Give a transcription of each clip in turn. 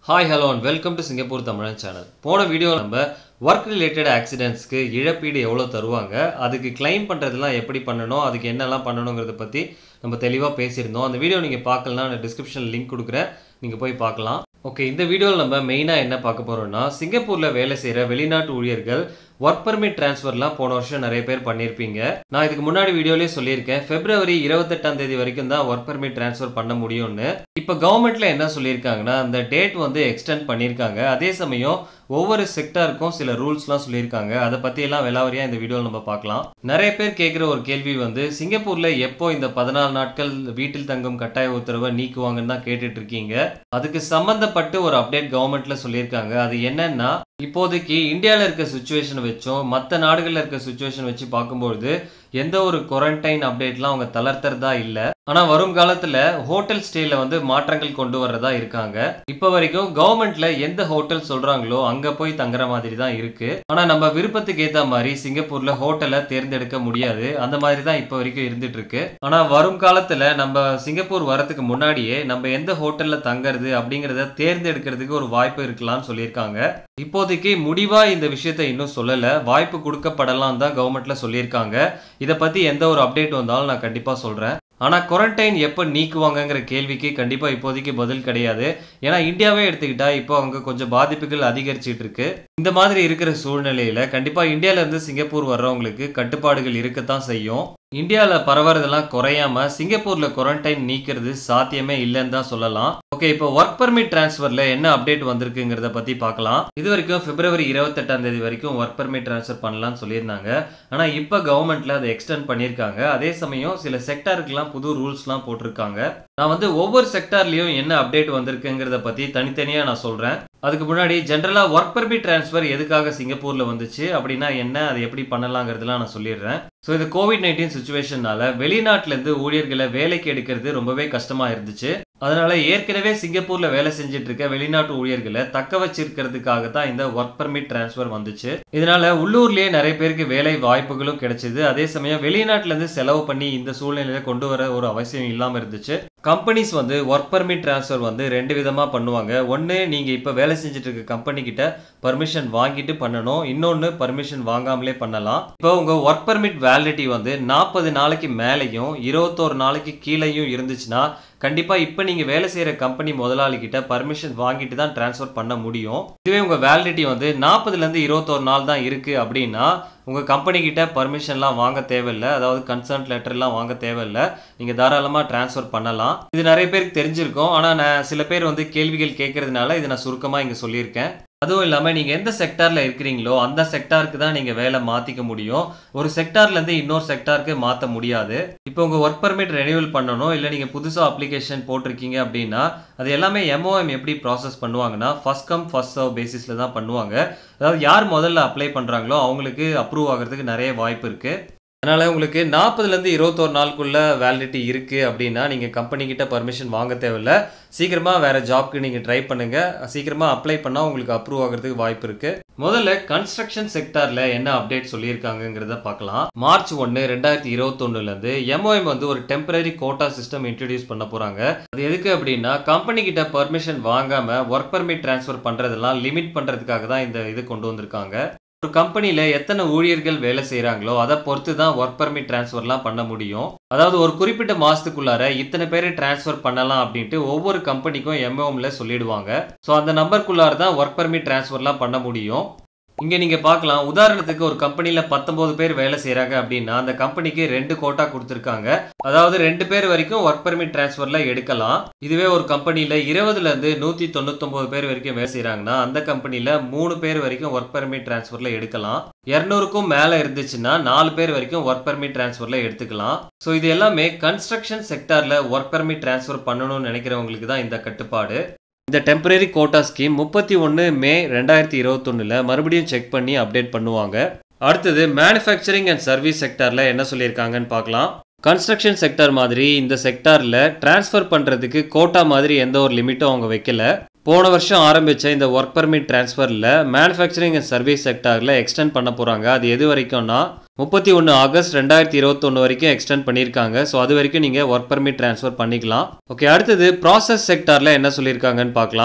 hi hello and welcome to Singapore Tamizhan channel போன video நம்ம work related ஆக்சிடென்ட்ஸ்க்கு இழப்பீடு எவ்வளோ தருவாங்க அதுக்கு கிளைம் பண்ணுறதுலாம் எப்படி பண்ணணும் அதுக்கு என்னெல்லாம் பண்ணணுங்கிறத பற்றி நம்ம தெளிவாக பேசியிருந்தோம் அந்த வீடியோ நீங்கள் பார்க்கலனா நான் டிஸ்கிரிப்ஷன் லிங்க் கொடுக்குறேன் நீங்கள் போய் பார்க்கலாம் ஓகே இந்த வீடியோவில் நம்ம மெயினாக என்ன பார்க்க போகிறோம்னா சிங்கப்பூரில் வேலை செய்கிற வெளிநாட்டு ஊழியர்கள் ஒர்க் பர்மிட் ட்ரான்ஸ்ஃபர்லாம் போன வருஷம் நிறைய பேர் பண்ணியிருப்பீங்க நான் இதுக்கு முன்னாடி வீடியோலேயே சொல்லியிருக்கேன் பிப்ரவரி இருபத்தெட்டாம் தேதி வரைக்கும் தான் ஒர்க் பர்மிட் ட்ரான்ஸ்ஃபர் பண்ண முடியும்னு இப்போ கவர்மெண்ட்ல என்ன சொல்லியிருக்காங்கன்னா அந்த டேட் வந்து எக்ஸ்டெண்ட் பண்ணியிருக்காங்க அதே சமயம் ஒவ்வொரு செக்டாருக்கும் சில ரூல்ஸ்லாம் சொல்லியிருக்காங்க அதை பற்றியெல்லாம் விலாவரியாக இந்த வீடியோவில் நம்ம பார்க்கலாம் நிறைய பேர் கேட்குற ஒரு கேள்வி வந்து சிங்கப்பூரில் எப்போ இந்த பதினாலு நாட்கள் வீட்டில் தங்கும் கட்டாய உத்தரவை நீக்குவாங்கன்னு தான் கேட்டுட்டு இருக்கீங்க அதுக்கு சம்மந்தப்பட்டு ஒரு அப்டேட் கவர்மெண்ட்ல சொல்லியிருக்காங்க அது என்னன்னா இப்போதைக்கு இந்தியாவில் இருக்க சுச்சுவேஷனை வச்சும் மற்ற நாடுகளில் இருக்க சுச்சுவேஷன் வச்சு பார்க்கும்பொழுது எந்த ஒரு குவாரண்டைன் அப்டேட்லாம் அவங்க தளர்த்துறதா இல்லை ஆனால் வரும் காலத்தில் ஹோட்டல் ஸ்டேல வந்து மாற்றங்கள் கொண்டு வர்றதா இருக்காங்க இப்போ வரைக்கும் கவர்மெண்ட்ல எந்த ஹோட்டல் சொல்றாங்களோ அங்கே போய் தங்குற மாதிரி தான் இருக்கு ஆனால் நம்ம விருப்பத்துக்கு ஏற்ற மாதிரி சிங்கப்பூர்ல ஹோட்டலை தேர்ந்தெடுக்க முடியாது அந்த மாதிரி தான் இப்போ வரைக்கும் இருந்துட்டு இருக்கு ஆனால் வரும் காலத்தில் நம்ம சிங்கப்பூர் வரதுக்கு முன்னாடியே நம்ம எந்த ஹோட்டல்ல தங்குறது அப்படிங்கிறத தேர்ந்தெடுக்கிறதுக்கு ஒரு வாய்ப்பு இருக்கலாம்னு சொல்லியிருக்காங்க இப்போதைக்கு முடிவா இந்த விஷயத்தை இன்னும் சொல்லல வாய்ப்பு கொடுக்கப்படலாம் தான் கவர்மெண்ட்ல சொல்லியிருக்காங்க இதை பத்தி எந்த ஒரு அப்டேட் வந்தாலும் நான் கண்டிப்பா சொல்றேன் ஆனா குவாரண்டைன் எப்போ நீக்குவாங்கங்கிற கேள்விக்கு கண்டிப்பா இப்போதைக்கு பதில் கிடையாது ஏன்னா இந்தியாவே எடுத்துக்கிட்டா இப்போ அங்க கொஞ்சம் பாதிப்புகள் அதிகரிச்சிட்டு இருக்கு இந்த மாதிரி இருக்கிற சூழ்நிலையில கண்டிப்பா இந்தியால இருந்து சிங்கப்பூர் வர்றவங்களுக்கு கட்டுப்பாடுகள் இருக்கத்தான் செய்யும் இந்தியாவில் பரவறதெல்லாம் குறையாம சிங்கப்பூர்ல குவாரண்டைன் நீக்கிறது சாத்தியமே இல்லைன்னு தான் சொல்லலாம் ஓகே இப்போ ஒர்க் பர்மிட் டிரான்ஸ்ஃபர்ல என்ன அப்டேட் வந்திருக்குங்கிறத பத்தி பார்க்கலாம் இது வரைக்கும் பிப்ரவரி இருபத்தெட்டாம் தேதி வரைக்கும் ஒர்க் பர்மிட் டிரான்ஸ்ஃபர் பண்ணலாம்னு சொல்லியிருந்தாங்க ஆனா இப்போ கவர்மெண்ட்ல அதை எக்ஸ்டெண்ட் பண்ணியிருக்காங்க அதே சமயம் சில செக்டாருக்குலாம் புது ரூல்ஸ்லாம் போட்டிருக்காங்க நான் வந்து ஒவ்வொரு செக்டார்லயும் என்ன அப்டேட் வந்திருக்குங்கிறத பத்தி தனித்தனியா நான் சொல்றேன் அதுக்கு முன்னாடி ஜென்ரலா ஒர்க் பர்மிட் டிரான்ஸ்ஃபர் எதுக்காக சிங்கப்பூர்ல வந்துச்சு அப்படின்னா என்ன அது எப்படி பண்ணலாங்கிறதுலாம் நான் சொல்லிடுறேன் ஸோ இது கோவிட் நைன்டீன் சுச்சுவேஷனால வெளிநாட்டிலேருந்து ஊழியர்களை வேலைக்கு எடுக்கிறது ரொம்பவே கஷ்டமா இருந்துச்சு அதனால ஏற்கனவே சிங்கப்பூர்ல வேலை செஞ்சுட்டு இருக்க வெளிநாட்டு ஊழியர்களை தக்க வச்சிருக்கிறதுக்காக தான் இந்த ஒர்க் பர்மிட் டிரான்ஸ்ஃபர் வந்துச்சு இதனால உள்ளூர்லயே நிறைய பேருக்கு வேலை வாய்ப்புகளும் கிடைச்சது அதே சமயம் வெளிநாட்டுல இருந்து செலவு பண்ணி இந்த சூழ்நிலையில கொண்டு வர ஒரு அவசியம் இல்லாம இருந்துச்சு கம்பெனிஸ் வந்து ஒர்க் பர்மிட் டிரான்ஸ்ஃபர் வந்து ரெண்டு விதமாக பண்ணுவாங்க ஒன்று நீங்கள் இப்போ வேலை செஞ்சுட்டு இருக்க கம்பெனி கிட்ட பர்மிஷன் வாங்கிட்டு பண்ணணும் இன்னொன்று பர்மிஷன் வாங்காமலே பண்ணலாம் இப்போ உங்கள் ஒர்க் பர்மிட் வேலிடிட்டி வந்து நாற்பது நாளைக்கு மேலேயும் இருபத்தோரு நாளைக்கு கீழேயும் இருந்துச்சுன்னா கண்டிப்பாக இப்போ நீங்கள் வேலை செய்கிற கம்பெனி முதலாளி கிட்ட பர்மிஷன் வாங்கிட்டு தான் ட்ரான்ஸ்ஃபர் பண்ண முடியும் இதுவே உங்கள் வேலிடிட்டி வந்து நாற்பதுலேருந்து இருபத்தோரு நாள் தான் இருக்குது அப்படின்னா உங்கள் கம்பெனி கிட்ட பர்மிஷன்லாம் வாங்க தேவையில்லை அதாவது கன்சர்ன் லெட்டர்லாம் வாங்க தேவையில்லை நீங்கள் தாராளமாக ட்ரான்ஸ்ஃபர் பண்ணலாம் இது நிறைய பேருக்கு தெரிஞ்சிருக்கும் ஆனால் நான் சில பேர் வந்து கேள்விகள் கேட்கறதுனால இதை நான் சுருக்கமாக இங்கே சொல்லியிருக்கேன் அதுவும் இல்லாமல் நீங்கள் எந்த செக்டாரில் இருக்கிறீங்களோ அந்த செக்டாருக்கு தான் நீங்கள் வேலை மாற்றிக்க முடியும் ஒரு செக்டார்லேருந்து இன்னொரு செக்டாருக்கு மாற்ற முடியாது இப்போ உங்கள் ஒர்க் பர்மிட் ரெனியூவல் பண்ணணும் இல்லை நீங்கள் புதுசாக அப்ளிகேஷன் போட்டிருக்கீங்க அப்படின்னா அது எல்லாமே எம்ஓஎம் எப்படி ப்ராசஸ் பண்ணுவாங்கன்னா ஃபஸ்ட் கம் ஃபஸ்ட் சர்வ் பேசிஸில் தான் பண்ணுவாங்க அதாவது யார் முதல்ல அப்ளை பண்ணுறாங்களோ அவங்களுக்கு அப்ரூவ் ஆகிறதுக்கு நிறைய வாய்ப்பு இருக்குது அதனால் உங்களுக்கு நாற்பதுலேருந்து இருபத்தோரு நாளுக்குள்ள வேலிடிட்டி இருக்குது அப்படின்னா நீங்கள் கம்பெனிக்கிட்ட பர்மிஷன் வாங்க தேவையில்ல சீக்கிரமாக வேறு ஜாப்க்கு நீங்கள் ட்ரை பண்ணுங்கள் சீக்கிரமாக அப்ளை பண்ணால் உங்களுக்கு அப்ரூவ் ஆகிறதுக்கு வாய்ப்பு இருக்குது முதல்ல கன்ஸ்ட்ரக்ஷன் செக்டாரில் என்ன அப்டேட் சொல்லியிருக்காங்கிறத பார்க்கலாம் மார்ச் ஒன்று ரெண்டாயிரத்தி இருபத்தொன்னுலேருந்து எம்ஓஎம் வந்து ஒரு டெம்பரரி கோட்டா சிஸ்டம் இன்ட்ரடியூஸ் பண்ண போகிறாங்க அது எதுக்கு அப்படின்னா கம்பெனி கிட்ட பர்மிஷன் வாங்காமல் ஒர்க் பர்மிட் ட்ரான்ஸ்ஃபர் பண்ணுறதெல்லாம் லிமிட் பண்ணுறதுக்காக தான் இந்த இது கொண்டு வந்திருக்காங்க ஒரு கம்பெனியில் எத்தனை ஊழியர்கள் வேலை செய்கிறாங்களோ அதை பொறுத்து தான் ஒர்க் பர்மிட் ட்ரான்ஸ்ஃபர்லாம் பண்ண முடியும் அதாவது ஒரு குறிப்பிட்ட மாதத்துக்குள்ளார இத்தனை பேர் ட்ரான்ஸ்ஃபர் பண்ணலாம் அப்படின்ட்டு ஒவ்வொரு கம்பெனிக்கும் எம்ஓஎம்ல சொல்லிடுவாங்க ஸோ அந்த நம்பருக்குள்ளார தான் ஒர்க் பர்மிட் ட்ரான்ஸ்ஃபர்லாம் பண்ண முடியும் இங்கே நீங்கள் பார்க்கலாம் உதாரணத்துக்கு ஒரு கம்பெனியில் பத்தொம்போது பேர் வேலை செய்கிறாங்க அப்படின்னா அந்த கம்பெனிக்கு ரெண்டு கோட்டா கொடுத்துருக்காங்க அதாவது ரெண்டு பேர் வரைக்கும் ஒர்க் பர்மிட் டிரான்ஸ்ஃபரில் எடுக்கலாம் இதுவே ஒரு கம்பெனியில் இருபதுலேருந்து நூற்றி தொண்ணூத்தொம்பது பேர் வரைக்கும் வேலை செய்கிறாங்கன்னா அந்த கம்பெனியில் மூணு பேர் வரைக்கும் ஒர்க் பர்மிட் டிரான்ஸ்ஃபரில் எடுக்கலாம் இரநூறுக்கும் மேலே இருந்துச்சுன்னா நாலு பேர் வரைக்கும் ஒர்க் பர்மிட் டிரான்ஸ்ஃபரில் எடுத்துக்கலாம் ஸோ இது எல்லாமே கன்ஸ்ட்ரக்ஷன் செக்டாரில் ஒர்க் பர்மிட் டிரான்ஸ்ஃபர் பண்ணணும்னு நினைக்கிறவங்களுக்கு தான் இந்த கட்டுப்பாடு இந்த டெம்பரரி கோட்டா ஸ்கீம் முப்பத்தி ஒன்று மே ரெண்டாயிரத்தி இருபத்தொன்னில் மறுபடியும் செக் பண்ணி அப்டேட் பண்ணுவாங்க அடுத்தது மேனுஃபேக்சரிங் அண்ட் சர்வீஸ் செக்டாரில் என்ன சொல்லியிருக்காங்கன்னு பார்க்கலாம் கன்ஸ்ட்ரக்ஷன் செக்டார் மாதிரி இந்த செக்டாரில் டிரான்ஸ்ஃபர் பண்ணுறதுக்கு கோட்டா மாதிரி எந்த ஒரு லிமிட்டும் அவங்க வைக்கல போன வருஷம் ஆரம்பித்த இந்த ஒர்க் பர்மிட் டிரான்ஸ்ஃபரில் மேனுஃபேக்சரிங் அண்ட் சர்வீஸ் செக்டாரில் எக்ஸ்டெண்ட் பண்ண போகிறாங்க அது எது வரைக்கும்னா முப்பத்தி ஒன்று ஆகஸ்ட் ரெண்டாயிரத்தி இருபத்தொன்று வரைக்கும் எக்ஸ்டெண்ட் பண்ணியிருக்காங்க ஸோ அது வரைக்கும் நீங்கள் ஒர்க் பர்மிட் ட்ரான்ஸ்ஃபர் பண்ணிக்கலாம் ஓகே அடுத்தது ப்ராசஸ் செக்டாரில் என்ன சொல்லியிருக்காங்கன்னு பார்க்கலாம்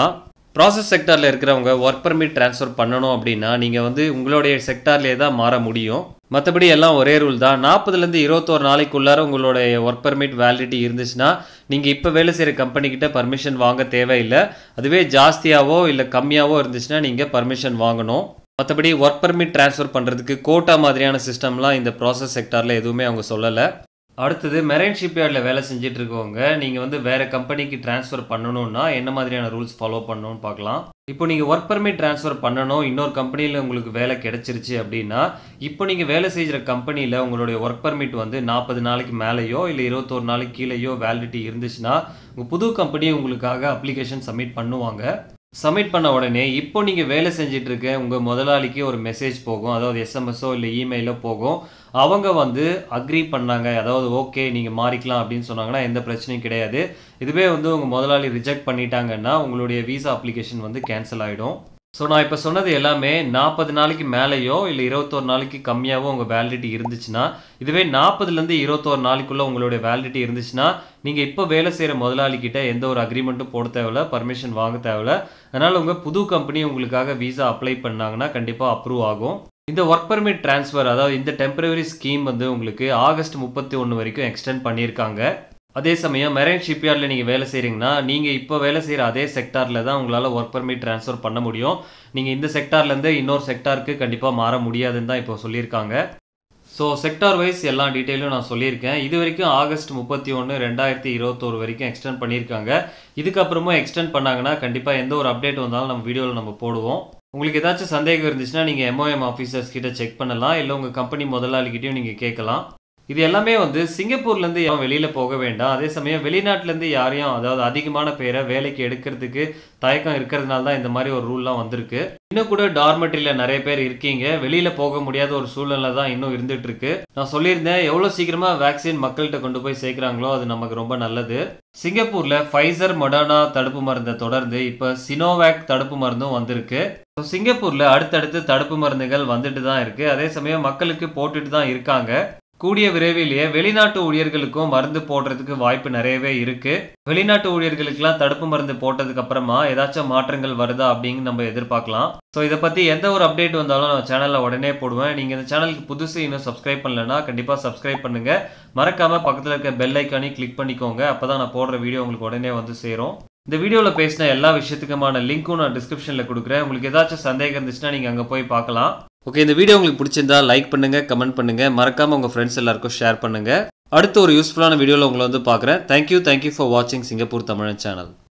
ப்ராசஸ் செக்டாரில் இருக்கிறவங்க ஒர்க் பர்மிட் ட்ரான்ஸ்ஃபர் பண்ணணும் அப்படின்னா நீங்கள் வந்து உங்களுடைய செக்டார்லேயே தான் மாற முடியும் மற்றபடி எல்லாம் ஒரே ரூல் தான் நாற்பதுலேருந்து இருபத்தோரு நாளைக்குள்ளார உங்களுடைய ஒர்க் பர்மிட் வேலிடிட்டி இருந்துச்சுன்னா நீங்கள் இப்போ வேலை செய்கிற கம்பெனிக்கிட்ட பர்மிஷன் வாங்க தேவையில்லை அதுவே ஜாஸ்தியாவோ இல்லை கம்மியாவோ இருந்துச்சுன்னா நீங்கள் பர்மிஷன் வாங்கணும் மற்றபடி ஒர்க் பர்மிட் ட்ரான்ஸ்ஃபர் பண்ணுறதுக்கு கோட்டா மாதிரியான சிஸ்டம்லாம் இந்த ப்ராசஸ் செக்டாரில் எதுவுமே அவங்க சொல்லலை அடுத்தது மெரைன் ஷிப்யார்டில் வேலை செஞ்சுட்டு இருக்கவங்க நீங்கள் வந்து வேறு கம்பெனிக்கு ட்ரான்ஸ்ஃபர் பண்ணணும்னா என்ன மாதிரியான ரூல்ஸ் ஃபாலோ பண்ணணும்னு பார்க்கலாம் இப்போ நீங்கள் ஒர்க் பர்மிட் ட்ரான்ஸ்ஃபர் பண்ணணும் இன்னொரு கம்பெனியில் உங்களுக்கு வேலை கிடைச்சிருச்சு அப்படின்னா இப்போ நீங்கள் வேலை செய்கிற கம்பெனியில் உங்களுடைய ஒர்க் பர்மிட் வந்து நாற்பது நாளைக்கு மேலேயோ இல்லை இருபத்தோரு நாளைக்கு கீழேயோ வேலிடிட்டி இருந்துச்சுன்னா உங்கள் புது கம்பெனி உங்களுக்காக அப்ளிகேஷன் சப்மிட் பண்ணுவாங்க சப்மிட் பண்ண உடனே இப்போ நீங்கள் வேலை செஞ்சுட்டு இருக்க உங்கள் முதலாளிக்கு ஒரு மெசேஜ் போகும் அதாவது எஸ்எம்எஸோ இல்லை இமெயிலோ போகும் அவங்க வந்து அக்ரி பண்ணாங்க அதாவது ஓகே நீங்கள் மாறிக்கலாம் அப்படின்னு சொன்னாங்கன்னா எந்த பிரச்சனையும் கிடையாது இதுவே வந்து உங்கள் முதலாளி ரிஜெக்ட் பண்ணிட்டாங்கன்னா உங்களுடைய விசா அப்ளிகேஷன் வந்து கேன்சல் ஆகிடும் ஸோ நான் இப்போ சொன்னது எல்லாமே நாற்பது நாளைக்கு மேலேயோ இல்லை இருபத்தோரு நாளைக்கு கம்மியாகவோ உங்கள் வேலிடிட்டி இருந்துச்சுன்னா இதுவே நாற்பதுலேருந்து இருபத்தோரு நாளைக்குள்ளே உங்களுடைய வேலிடிட்டி இருந்துச்சுன்னா நீங்கள் இப்போ வேலை செய்கிற முதலாளிக்கிட்ட எந்த ஒரு அக்ரிமெண்ட்டும் போட தேவையில்ல பர்மிஷன் வாங்க தேவையில்ல அதனால் உங்கள் புது கம்பெனி உங்களுக்காக விசா அப்ளை பண்ணாங்கன்னா கண்டிப்பாக அப்ரூவ் ஆகும் இந்த ஒர்க் பர்மிட் ட்ரான்ஸ்ஃபர் அதாவது இந்த டெம்பரரி ஸ்கீம் வந்து உங்களுக்கு ஆகஸ்ட் முப்பத்தி ஒன்று வரைக்கும் எக்ஸ்டெண்ட் பண்ணியிருக்காங்க அதே சமயம் மெரைன் ஷிப்யார்டில் நீங்கள் வேலை செய்கிறீங்கன்னா நீங்கள் இப்போ வேலை செய்கிற அதே செக்டாரில் தான் உங்களால் ஒர்க் பர்மிட் ட்ரான்ஸ்ஃபர் பண்ண முடியும் நீங்கள் இந்த செக்டார்லேருந்து இன்னொரு செக்டாருக்கு கண்டிப்பாக மாற முடியாதுன்னு தான் இப்போ சொல்லியிருக்காங்க ஸோ செக்டார் வைஸ் எல்லா டீட்டெயிலும் நான் சொல்லியிருக்கேன் இது வரைக்கும் ஆகஸ்ட் முப்பத்தி ஒன்று ரெண்டாயிரத்தி இருபத்தோரு வரைக்கும் எக்ஸ்டெண்ட் பண்ணியிருக்காங்க இதுக்கப்புறமும் எக்ஸ்டெண்ட் பண்ணாங்கன்னா கண்டிப்பாக எந்த ஒரு அப்டேட் வந்தாலும் நம்ம வீடியோவில் நம்ம போடுவோம் உங்களுக்கு ஏதாச்சும் சந்தேகம் இருந்துச்சுன்னா நீங்கள் எம்ஓஎம் ஆஃபீஸர்ஸ் கிட்ட செக் பண்ணலாம் இல்லை உங்கள் கம்பெனி முதலாளிகிட்டையும் நீங்கள் கேட்கலாம் இது எல்லாமே வந்து சிங்கப்பூர்லேருந்து யாரும் வெளியில் போக வேண்டாம் அதே சமயம் வெளிநாட்டிலேருந்து யாரையும் அதாவது அதிகமான பேரை வேலைக்கு எடுக்கிறதுக்கு தயக்கம் இருக்கிறதுனால தான் இந்த மாதிரி ஒரு ரூல்லாம் வந்திருக்கு இன்னும் கூட டார்மெட்ரியில் நிறைய பேர் இருக்கீங்க வெளியில் போக முடியாத ஒரு சூழ்நிலை தான் இன்னும் இருந்துட்டு இருக்கு நான் சொல்லியிருந்தேன் எவ்வளோ சீக்கிரமாக வேக்சின் மக்கள்கிட்ட கொண்டு போய் சேர்க்குறாங்களோ அது நமக்கு ரொம்ப நல்லது சிங்கப்பூரில் ஃபைசர் மொடர்னா தடுப்பு மருந்தை தொடர்ந்து இப்போ சினோவேக் தடுப்பு மருந்தும் வந்திருக்கு ஸோ சிங்கப்பூரில் அடுத்தடுத்து தடுப்பு மருந்துகள் வந்துட்டு தான் இருக்குது அதே சமயம் மக்களுக்கு போட்டுட்டு தான் இருக்காங்க கூடிய விரைவிலேயே வெளிநாட்டு ஊழியர்களுக்கும் மருந்து போடுறதுக்கு வாய்ப்பு நிறையவே இருக்கு வெளிநாட்டு ஊழியர்களுக்கெல்லாம் தடுப்பு மருந்து போட்டதுக்கு அப்புறமா ஏதாச்சும் மாற்றங்கள் வருதா அப்படின்னு நம்ம எதிர்பார்க்கலாம் ஸோ இதை பற்றி எந்த ஒரு அப்டேட் வந்தாலும் நான் சேனலில் உடனே போடுவேன் நீங்கள் இந்த சேனலுக்கு புதுசு இன்னும் சப்ஸ்கிரைப் பண்ணலன்னா கண்டிப்பாக சப்ஸ்கிரைப் பண்ணுங்க மறக்காம பக்கத்தில் இருக்க பெல் ஐக்கானையும் கிளிக் பண்ணிக்கோங்க அப்போ தான் நான் போடுற வீடியோ உங்களுக்கு உடனே வந்து சேரும் இந்த வீடியோவில் பேசின எல்லா விஷயத்துக்குமான லிங்க்கும் நான் டிஸ்கிரிப்ஷனில் கொடுக்குறேன் உங்களுக்கு ஏதாச்சும் சந்தேகம் இருந்துச்சுன்னா நீங்கள் அங்கே போய் பார்க்கலாம் ஓகே இந்த வீடியோ உங்களுக்கு பிடிச்சிருந்தா லைக் பண்ணுங்க கமெண்ட் பண்ணுங்க மறக்காம உங்க ஃப்ரெண்ட்ஸ் எல்லாருக்கும் ஷேர் பண்ணுங்க அடுத்த ஒரு யூஸ்ஃபுல்லான வீடியோவில் உங்களை வந்து பார்க்குறேன் தேங்க்யூ தேங்க்யூ ஃபார் வாட்சிங் சிங்கப்பூர் தமிழன் சேனல்